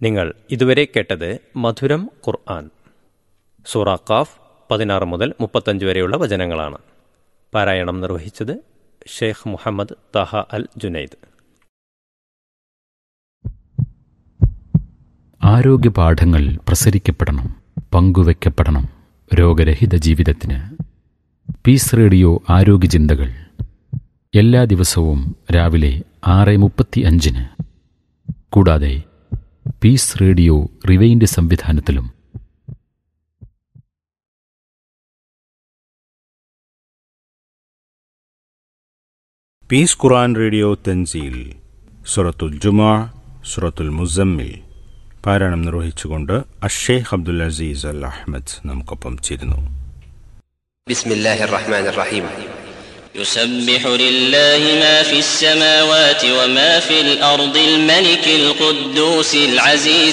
നിങ്ങൾ ഇതുവരെ കേട്ടത് മധുരം ഖുർആൻ സൂറ ഖാഫ് പതിനാറ് മുതൽ മുപ്പത്തഞ്ച് വരെയുള്ള വചനങ്ങളാണ് പാരായണം നിർവഹിച്ചത് ഷെയ്ഖ് മുഹമ്മദ് തഹ അൽ ജുനൈദ് ആരോഗ്യ പാഠങ്ങൾ പ്രസരിക്കപ്പെടണം പങ്കുവെക്കപ്പെടണം രോഗരഹിത ജീവിതത്തിന് പീസ് റേഡിയോ ആരോഗ്യ ചിന്തകൾ എല്ലാ ദിവസവും രാവിലെ ആറ് മുപ്പത്തി അഞ്ചിന് കൂടാതെ പീസ് റേഡിയോ റിവൈൻഡ് സംവിധാനത്തിലും പീസ് ഖുറാൻ റേഡിയോ തൻസീൽ സുറത്തുൽ ജുമാ സുറത്തുൽ മുസമ്മിൽ പാരായണം നിർവഹിച്ചുകൊണ്ട് അഷേഖ് അബ്ദുൽ അസീസ് അൽ അഹമ്മദ് നമുക്കൊപ്പം ചേരുന്നു بسم الله الرحمن الرحيم يسبح لله ما في السماوات وما في الأرض الملك القدوس العزيز